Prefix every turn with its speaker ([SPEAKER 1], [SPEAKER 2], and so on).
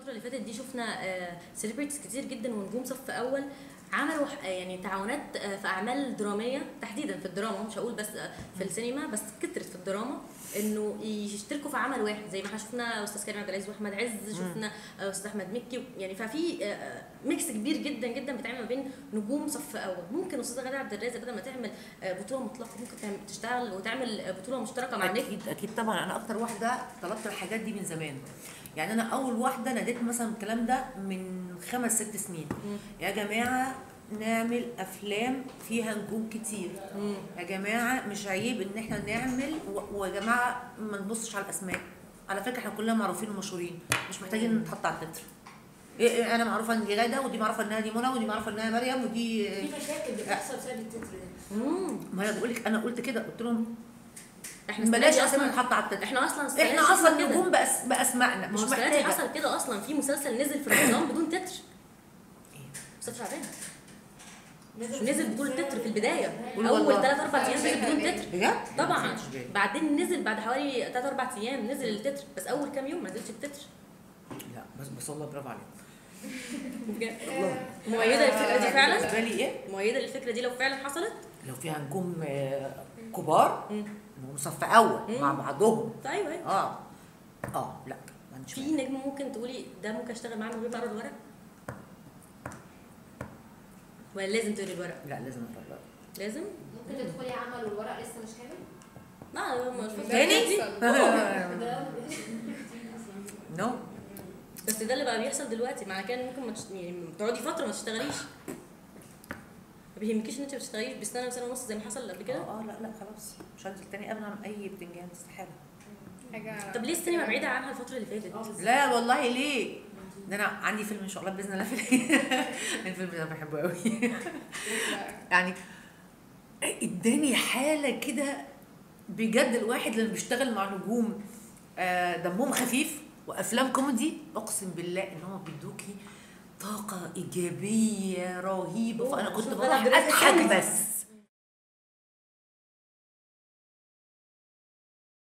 [SPEAKER 1] الفتره اللي فاتت دي شفنا سيلبرتيز كتير جدا ونجوم صف اول عملوا ح- يعني تعاونات آه، في اعمال دراميه تحديدا في الدراما مش هقول بس آه، في السينما بس كترت في الدراما انه يشتركوا في عمل واحد زي ما احنا شفنا استاذ كريم عبد العزيز واحمد عز شفنا آه، استاذ احمد مكي يعني ففي آه، ميكس كبير جدا جدا بيتعمل ما بين نجوم صف اول ممكن استاذه غاده عبد الرازق بدل ما تعمل آه، بطوله مطلقه ممكن تعمل تشتغل وتعمل آه، بطوله مشتركه مع نجم
[SPEAKER 2] اكيد اكيد طبعا انا اكتر واحده طلبت الحاجات دي من زمان يعني انا اول واحده ناديت مثلا الكلام ده من خمس ست سنين يا جماعه نعمل افلام فيها نجوم كتير يا جماعه مش عيب ان احنا نعمل و- ويا جماعه ما نبصش على الاسماء على فكره احنا كلنا معروفين ومشهورين مش محتاجين نتحط على التتر إيه إيه انا معروفه ان دي غاده ودي معروفه انها دي منى ودي معروفه انها مريم ودي
[SPEAKER 3] في مشاكل بتحصل بسبب التتر ده
[SPEAKER 1] مم.
[SPEAKER 2] ما انا بقول لك انا قلت كده قلت لهم
[SPEAKER 1] احنا السنة
[SPEAKER 2] بلاش
[SPEAKER 1] دي
[SPEAKER 2] اسامي
[SPEAKER 1] اصلا
[SPEAKER 2] نتحط على التتر
[SPEAKER 1] احنا اصلا السنة دي
[SPEAKER 2] احنا
[SPEAKER 1] شفنا
[SPEAKER 2] اصلا
[SPEAKER 1] كده.
[SPEAKER 2] نجوم بأس باسمائنا
[SPEAKER 1] ما
[SPEAKER 2] مش
[SPEAKER 1] هو السنه دي
[SPEAKER 2] محتاجه
[SPEAKER 1] حصل كده اصلا في مسلسل نزل في رمضان بدون تتر مسلسل شعبان نزل بدون تتر في البدايه
[SPEAKER 2] قول
[SPEAKER 1] اول
[SPEAKER 2] والله.
[SPEAKER 1] ثلاث اربع ايام نزل بدون تتر
[SPEAKER 2] بجد؟
[SPEAKER 1] طبعا
[SPEAKER 2] ما كنتش بالي.
[SPEAKER 1] بعدين نزل بعد حوالي ثلاث اربع ايام نزل التتر بس اول كام يوم ما نزلش التتر
[SPEAKER 2] لا بس بس والله برافو عليك
[SPEAKER 1] بجد
[SPEAKER 2] والله
[SPEAKER 1] مؤيده للفكره دي فعلا
[SPEAKER 2] بالنسبه لي ايه
[SPEAKER 1] مؤيده للفكره دي لو فعلا حصلت
[SPEAKER 2] لو فيها نجوم آه، كبار
[SPEAKER 1] مم.
[SPEAKER 2] نجوم صف اول
[SPEAKER 1] مم.
[SPEAKER 2] مع بعضهم
[SPEAKER 1] ايوه ايوه
[SPEAKER 2] اه اه لا ما عنديش
[SPEAKER 1] في
[SPEAKER 2] مانع.
[SPEAKER 1] نجم ممكن تقولي ده ممكن اشتغل معاه من غير ما اقرا الورق ولا لازم تقري الورق
[SPEAKER 2] لا لازم اقرا الورق.
[SPEAKER 1] لازم
[SPEAKER 3] ممكن تدخلي عمل والورق لسه مش كامل
[SPEAKER 1] لا ما الفترة
[SPEAKER 2] تاني؟
[SPEAKER 1] دي
[SPEAKER 3] ده
[SPEAKER 2] نو
[SPEAKER 1] بس ده اللي بقى بيحصل دلوقتي معنى كده إن ممكن ما تشت... يعني تقعدي فتره ما تشتغليش ما بيهمكيش ان انت ما تشتغليش بسنه وسنه ونص زي ما حصل قبل كده
[SPEAKER 2] اه آه، لا لا خلاص مش هنزل تاني ابدا عن اي بتنجان استحاله
[SPEAKER 4] حاجه
[SPEAKER 1] طب ليه السينما بعيده عنها الفتره اللي فاتت
[SPEAKER 2] لا والله ليه ده انا عندي فيلم ان شاء الله باذن الله في الفيلم ده بحبه قوي يعني اداني حاله كده بجد الواحد لما بيشتغل مع نجوم آه، دمهم خفيف وافلام كوميدي اقسم بالله ان هم بيدوكي طاقه ايجابيه رهيبه
[SPEAKER 1] أوه،
[SPEAKER 2] فانا كنت
[SPEAKER 1] شوف
[SPEAKER 2] بروح
[SPEAKER 1] غادة عبد الرازق
[SPEAKER 2] اضحك
[SPEAKER 1] كوميدي.
[SPEAKER 2] بس